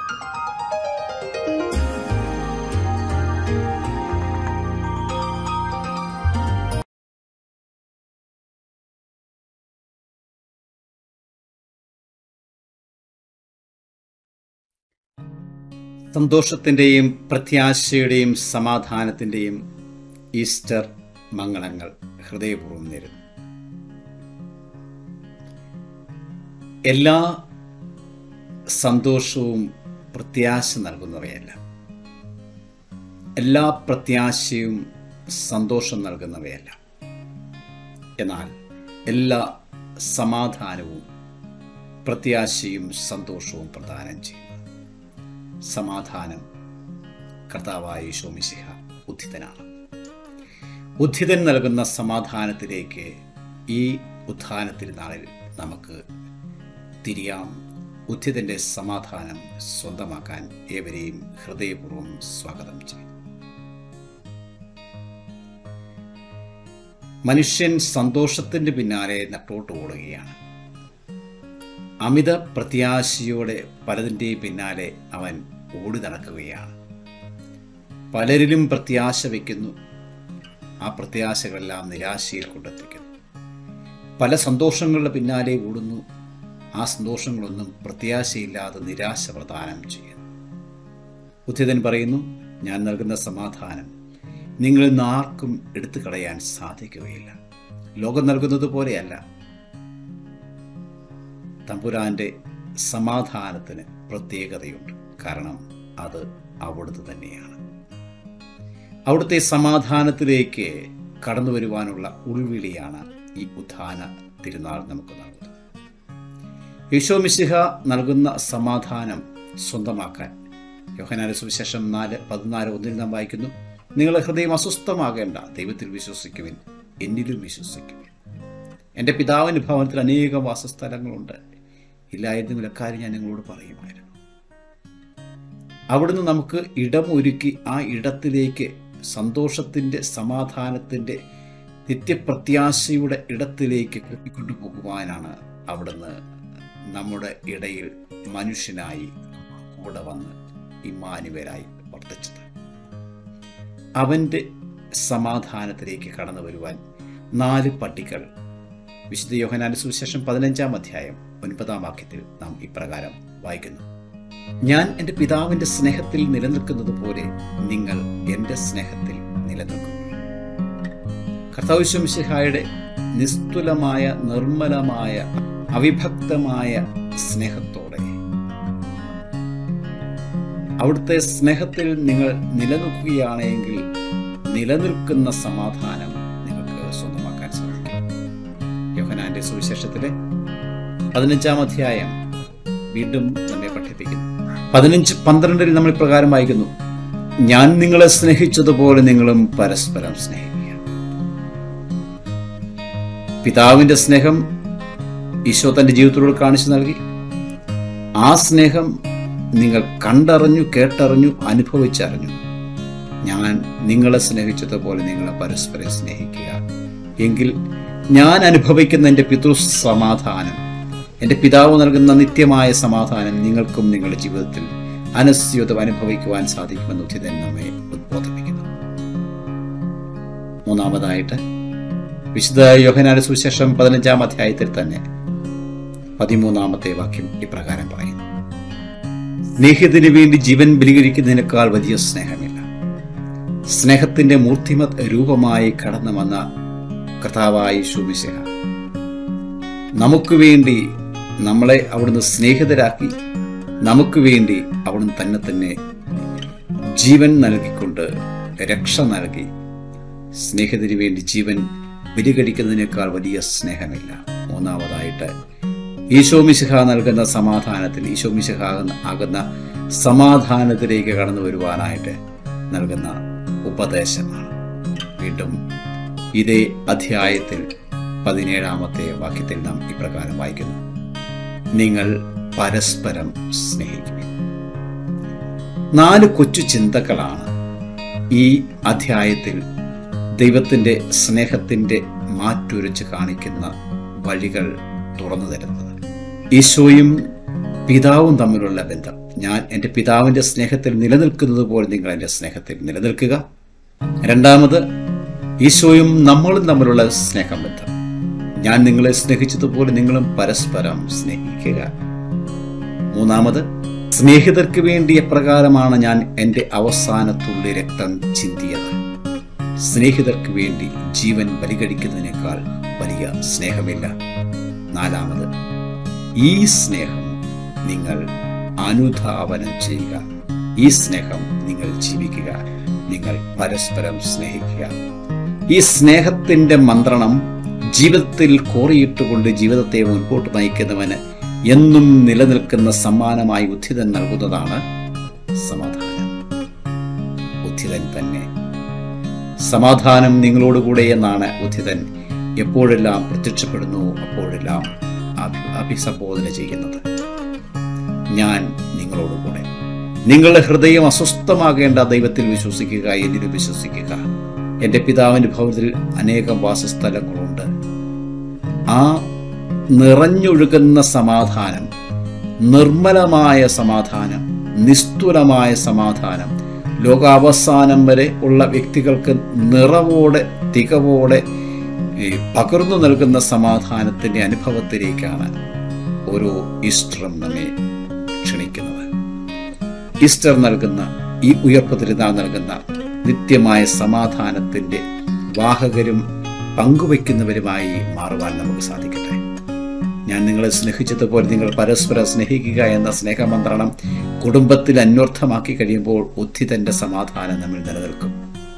സന്തോഷത്തിൻ്റെയും പ്രത്യാശയുടെയും സമാധാനത്തിൻ്റെയും ഈസ്റ്റർ മംഗളങ്ങൾ ഹൃദയപൂർവ്വം നേരുന്നു എല്ലാ സന്തോഷവും പ്രത്യാശ നൽകുന്നവയല്ല എല്ലാ പ്രത്യാശയും സന്തോഷം നൽകുന്നവയല്ല എന്നാൽ എല്ലാ സമാധാനവും പ്രത്യാശയും സന്തോഷവും പ്രദാനം ചെയ്യുന്നു സമാധാനം കർത്താവായ യേശോമിശിഹ ഉദ്ധിതനാണ് ഉദ്ധിതൻ നൽകുന്ന സമാധാനത്തിലേക്ക് ഈ ഉത്ഥാനത്തിൽ നാളിൽ നമുക്ക് തിരിയാം ഉദ്ധിതന്റെ സമാധാനം സ്വന്തമാക്കാൻ ഏവരെയും ഹൃദയപൂർവ്വം സ്വാഗതം ചെയ്യുന്നു മനുഷ്യൻ സന്തോഷത്തിന്റെ പിന്നാലെ നട്ടോട്ട് ഓടുകയാണ് അമിത പ്രത്യാശയോടെ പലതിൻ്റെയും പിന്നാലെ അവൻ ഓടി നടക്കുകയാണ് പലരിലും പ്രത്യാശ വയ്ക്കുന്നു ആ പ്രത്യാശകളെല്ലാം നിരാശയിൽ കൊണ്ടെത്തിക്കുന്നു പല സന്തോഷങ്ങളുടെ പിന്നാലെ ഓടുന്നു ആ സന്തോഷങ്ങളൊന്നും പ്രത്യാശയില്ലാതെ നിരാശ പ്രദാനം ചെയ്യുന്നു ഉദ്ധിതൻ പറയുന്നു ഞാൻ നൽകുന്ന സമാധാനം നിങ്ങളിൽ നിന്ന് ആർക്കും എടുത്തു കളയാൻ സാധിക്കുകയില്ല ലോകം നൽകുന്നത് പോലെയല്ല തമ്പുരാന്റെ സമാധാനത്തിന് പ്രത്യേകതയുണ്ട് കാരണം അത് അവിടുത്തെ തന്നെയാണ് അവിടുത്തെ സമാധാനത്തിലേക്ക് കടന്നു വരുവാനുള്ള ഉൾവിളിയാണ് ഈ ഉത്ഥാന തിരുനാൾ നമുക്ക് നൽകുന്നത് യശോമിശിഹ നൽകുന്ന സമാധാനം സ്വന്തമാക്കാൻ യോഹനാന സുവിശേഷം നാല് പതിനാല് ഒന്നിൽ നാം വായിക്കുന്നു നിങ്ങളെ ഹൃദയം അസ്വസ്ഥമാകേണ്ട ദൈവത്തിൽ വിശ്വസിക്കുവിൻ എന്നിലും വിശ്വസിക്കുവിൻ എൻ്റെ പിതാവിൻ്റെ ഭവനത്തിൽ അനേകം വാസസ്ഥലങ്ങളുണ്ട് ഇല്ലായിരുന്നെങ്കിൽ അക്കാര്യം ഞാൻ നിങ്ങളോട് പറയുമായിരുന്നു അവിടുന്ന് നമുക്ക് ഇടമൊരുക്കി ആ ഇടത്തിലേക്ക് സന്തോഷത്തിൻ്റെ സമാധാനത്തിൻ്റെ നിത്യപ്രത്യാശയുടെ ഇടത്തിലേക്ക് കൂട്ടിക്കൊണ്ടുപോകുവാനാണ് അവിടുന്ന് നമ്മുടെ ഇടയിൽ മനുഷ്യനായി കൂടെ വന്ന് ഇമ്മാനുവരായി വർദ്ധിച്ചത് അവൻ്റെ സമാധാനത്തിലേക്ക് കടന്നു വരുവാൻ നാല് പട്ടികൾ വിശുദ്ധ യോഹനാന്റെ സുവിശേഷം പതിനഞ്ചാം അധ്യായം ഒൻപതാം വാക്യത്തിൽ നാം ഇപ്രകാരം വായിക്കുന്നു ഞാൻ എൻ്റെ പിതാവിൻ്റെ സ്നേഹത്തിൽ നിലനിൽക്കുന്നത് പോലെ നിങ്ങൾ എൻ്റെ സ്നേഹത്തിൽ നിലനിൽക്കുന്നു കർത്താവിശ്വംശിഹായുടെ നിസ്തുലമായ നിർമ്മലമായ അവിഭക്തമായ സ്നേഹത്തോടെ അവിടുത്തെ സ്നേഹത്തിൽ നിങ്ങൾ നിലനിൽക്കുകയാണെങ്കിൽ നിലനിൽക്കുന്ന സമാധാനം നിങ്ങൾക്ക് സ്വന്തമാക്കാൻ സാധിക്കും യോഹനാന്റെ സുവിശേഷത്തിലെ പതിനഞ്ചാം അധ്യായം വീണ്ടും നമ്മെ പഠിപ്പിക്കുന്നു പതിനഞ്ച് പന്ത്രണ്ടിൽ നമ്മൾ ഇപ്രകാരം വായിക്കുന്നു ഞാൻ നിങ്ങളെ സ്നേഹിച്ചതുപോലെ നിങ്ങളും പരസ്പരം സ്നേഹിക്കുക പിതാവിന്റെ സ്നേഹം ഈശോ തന്റെ ജീവിതത്തിലൂടെ കാണിച്ചു നൽകി ആ സ്നേഹം നിങ്ങൾ കണ്ടറിഞ്ഞു കേട്ടറിഞ്ഞു അനുഭവിച്ചറിഞ്ഞു ഞാൻ നിങ്ങളെ സ്നേഹിച്ചതുപോലെ നിങ്ങളെ പരസ്പരം സ്നേഹിക്കുക എങ്കിൽ ഞാൻ അനുഭവിക്കുന്ന എൻ്റെ പിതൃ സമാധാനം എൻ്റെ പിതാവ് നൽകുന്ന നിത്യമായ സമാധാനം നിങ്ങൾക്കും നിങ്ങളുടെ ജീവിതത്തിൽ അനസ്യൂതം അനുഭവിക്കുവാൻ സാധിക്കുമെന്ന് ഉചിതൻ നമ്മെ ഉദ്ബോധിപ്പിക്കുന്നു മൂന്നാമതായിട്ട് വിശുദ്ധ യോഹനാന സുവിശേഷം പതിനഞ്ചാം അധ്യായത്തിൽ തന്നെ പതിമൂന്നാമത്തെ വാക്യം ഇപ്രകാരം പറയുന്നു സ്നേഹത്തിന് വേണ്ടി ജീവൻ ബലികരിക്കുന്നതിനേക്കാൾ വലിയ സ്നേഹമില്ല സ്നേഹത്തിന്റെ മൂർത്തിമത് രൂപമായി കടന്നു വന്ന കർത്താവായി ശുമിശിഹ നമുക്ക് വേണ്ടി നമ്മളെ അവിടുന്ന് സ്നേഹിതരാക്കി നമുക്ക് വേണ്ടി അവിടുന്ന് തന്നെ തന്നെ ജീവൻ നൽകിക്കൊണ്ട് രക്ഷ നൽകി സ്നേഹത്തിന് വേണ്ടി ജീവൻ ബലികടിക്കുന്നതിനേക്കാൾ വലിയ സ്നേഹമില്ല മൂന്നാമതായിട്ട് ഈശോമിശിഹ നൽകുന്ന സമാധാനത്തിൽ ഈശോമിശിഹ ആകുന്ന സമാധാനത്തിലേക്ക് കടന്നു വരുവാനായിട്ട് നൽകുന്ന ഉപദേശമാണ് വീണ്ടും ഇതേ അധ്യായത്തിൽ പതിനേഴാമത്തെ വാക്യത്തിൽ നാം ഇപ്രകാരം വായിക്കുന്നു നിങ്ങൾ പരസ്പരം സ്നേഹിക്കും നാല് കൊച്ചു ചിന്തകളാണ് ഈ അധ്യായത്തിൽ ദൈവത്തിൻ്റെ സ്നേഹത്തിൻ്റെ മാറ്റുരച്ച് കാണിക്കുന്ന വഴികൾ തുറന്നു തരുന്നത് ഈശോയും പിതാവും തമ്മിലുള്ള ബന്ധം ഞാൻ എൻ്റെ പിതാവിൻ്റെ സ്നേഹത്തിൽ നിലനിൽക്കുന്നത് പോലെ നിങ്ങൾ എൻ്റെ സ്നേഹത്തിൽ നിലനിൽക്കുക രണ്ടാമത് ഈശോയും നമ്മളും തമ്മിലുള്ള സ്നേഹബന്ധം ഞാൻ നിങ്ങളെ സ്നേഹിച്ചതുപോലെ നിങ്ങളും പരസ്പരം സ്നേഹിക്കുക മൂന്നാമത് സ്നേഹിതർക്ക് വേണ്ടി എപ്രകാരമാണ് ഞാൻ എൻ്റെ അവസാന തുള്ളി രക്തം ചിന്തിയത് സ്നേഹിതർക്ക് വേണ്ടി ജീവൻ ബലികഴിക്കുന്നതിനേക്കാൾ വലിയ സ്നേഹമില്ല നാലാമത് ഈ സ്നേഹം നിങ്ങൾ അനുധാവനം ചെയ്യുക ഈ സ്നേഹം നിങ്ങൾ ജീവിക്കുക നിങ്ങൾ പരസ്പരം സ്നേഹിക്കുക ഈ സ്നേഹത്തിന്റെ മന്ത്രണം ജീവിതത്തിൽ കോറിയിട്ടുകൊണ്ട് ജീവിതത്തെ മുൻപോട്ട് നയിക്കുന്നവന് എന്നും നിലനിൽക്കുന്ന സമ്മാനമായി ഉദ്ധിതൻ നൽകുന്നതാണ് സമാധാനം ഉദ്ധിതൻ തന്നെ സമാധാനം നിങ്ങളോടുകൂടെ എന്നാണ് ഉദ്ധിതൻ എപ്പോഴെല്ലാം പ്രത്യക്ഷപ്പെടുന്നു അപ്പോഴെല്ലാം അഭി അഭിസംബോധന ചെയ്യുന്നത് ഞാൻ നിങ്ങളോടുകൂടെ നിങ്ങളുടെ ഹൃദയം അസ്വസ്ഥമാകേണ്ട ദൈവത്തിൽ വിശ്വസിക്കുക എന്നിലും വിശ്വസിക്കുക എൻ്റെ പിതാവിൻ്റെ ഭവനത്തിൽ അനേകം വാസസ്ഥലങ്ങളുണ്ട് ആ നിറഞ്ഞൊഴുകുന്ന സമാധാനം നിർമ്മലമായ സമാധാനം നിസ്തുലമായ സമാധാനം ലോകാവസാനം വരെ ഉള്ള വ്യക്തികൾക്ക് നിറവോടെ തികവോടെ ഈ പകർന്നു നൽകുന്ന സമാധാനത്തിൻ്റെ അനുഭവത്തിലേക്കാണ് ഓരോ ഈസ്റ്ററും നമ്മെ ക്ഷണിക്കുന്നത് ഈസ്റ്റർ നൽകുന്ന ഈ ഉയർപ്പ് തിരുനാൾ നൽകുന്ന നിത്യമായ സമാധാനത്തിൻ്റെ വാഹകരും പങ്കുവയ്ക്കുന്നവരുമായി മാറുവാൻ നമുക്ക് സാധിക്കട്ടെ ഞാൻ നിങ്ങളെ സ്നേഹിച്ചതുപോലെ നിങ്ങൾ പരസ്പരം സ്നേഹിക്കുക എന്ന സ്നേഹമന്ത്രണം കുടുംബത്തിൽ അന്വർത്ഥമാക്കി കഴിയുമ്പോൾ ഉദ്ധിതന്റെ സമാധാനം നമ്മൾ നിലനിൽക്കും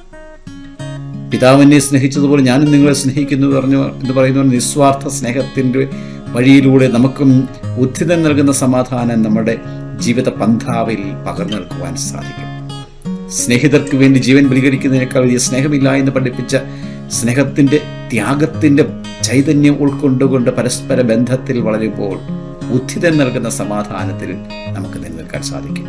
പിതാവിനെ സ്നേഹിച്ചതുപോലെ ഞാനും നിങ്ങളെ സ്നേഹിക്കുന്നു പറഞ്ഞു എന്ന് പറയുന്ന നിസ്വാർത്ഥ സ്നേഹത്തിൻ്റെ വഴിയിലൂടെ നമുക്കും ഉദ്ധിതൻ നൽകുന്ന സമാധാനം നമ്മുടെ ജീവിത പന്ഥാവിൽ പകർന്നു നിൽക്കുവാൻ സാധിക്കും സ്നേഹിതർക്ക് വേണ്ടി ജീവൻ ബലികരിക്കുന്നതിനേക്കാൾ വലിയ സ്നേഹമില്ല എന്ന് പഠിപ്പിച്ച സ്നേഹത്തിന്റെ ത്യാഗത്തിന്റെ ചൈതന്യം ഉൾക്കൊണ്ടുകൊണ്ട് പരസ്പര ബന്ധത്തിൽ വളരുമ്പോൾ ഉദ്ധിതൻ നൽകുന്ന സമാധാനത്തിൽ നമുക്ക് നിലനിൽക്കാൻ സാധിക്കും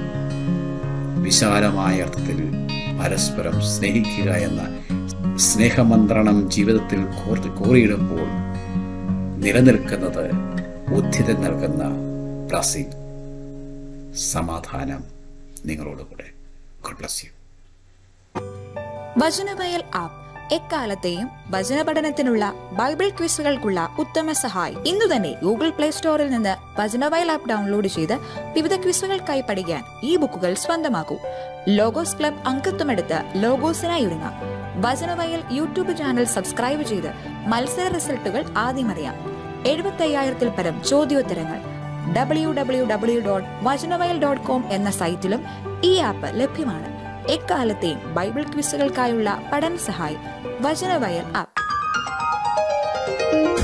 വിശാലമായ അർത്ഥത്തിൽ പരസ്പരം സ്നേഹിക്കുക എന്ന സ്നേഹമന്ത്രണം ജീവിതത്തിൽ കോർത്ത് കോറിയിടുമ്പോൾ നിലനിൽക്കുന്നത് ഉദ്ധിതൻ നൽകുന്ന ബ്ലസ്സിംഗ് സമാധാനം നിങ്ങളോടുകൂടെ ഗോഡ് ബ്ലസ് യു വചനവയൽ ആപ്പ് എക്കാലത്തെയും വചന പഠനത്തിനുള്ള ബൈബിൾ ക്വിസുകൾക്കുള്ള ഉത്തമ സഹായി ഇന്നു തന്നെ ഗൂഗിൾ പ്ലേ സ്റ്റോറിൽ നിന്ന് വചനവയൽ ആപ്പ് ഡൗൺലോഡ് ചെയ്ത് വിവിധ ക്വിസുകൾക്കായി പഠിക്കാൻ ഈ ബുക്കുകൾ സ്വന്തമാക്കൂ ലോഗോസ് ക്ലബ് അംഗത്വമെടുത്ത് ലോഗോസിനായി ഒരുങ്ങാം വചനവയൽ യൂട്യൂബ് ചാനൽ സബ്സ്ക്രൈബ് ചെയ്ത് മത്സര റിസൾട്ടുകൾ ആദ്യം അറിയാം എഴുപത്തി അയ്യായിരത്തിൽ പരം ചോദ്യോത്തരങ്ങൾ ഡബ്ല്യു ഡബ്ല്യു ഡബ്ല്യു ഡോട്ട് വചനവയൽ ഡോട്ട് കോം എന്ന സൈറ്റിലും ഈ ആപ്പ് ലഭ്യമാണ് എക്കാലത്തെയും ബൈബിൾ ക്വിസുകൾക്കായുള്ള പഠന സഹായി വചനവയൽ ആപ്പ്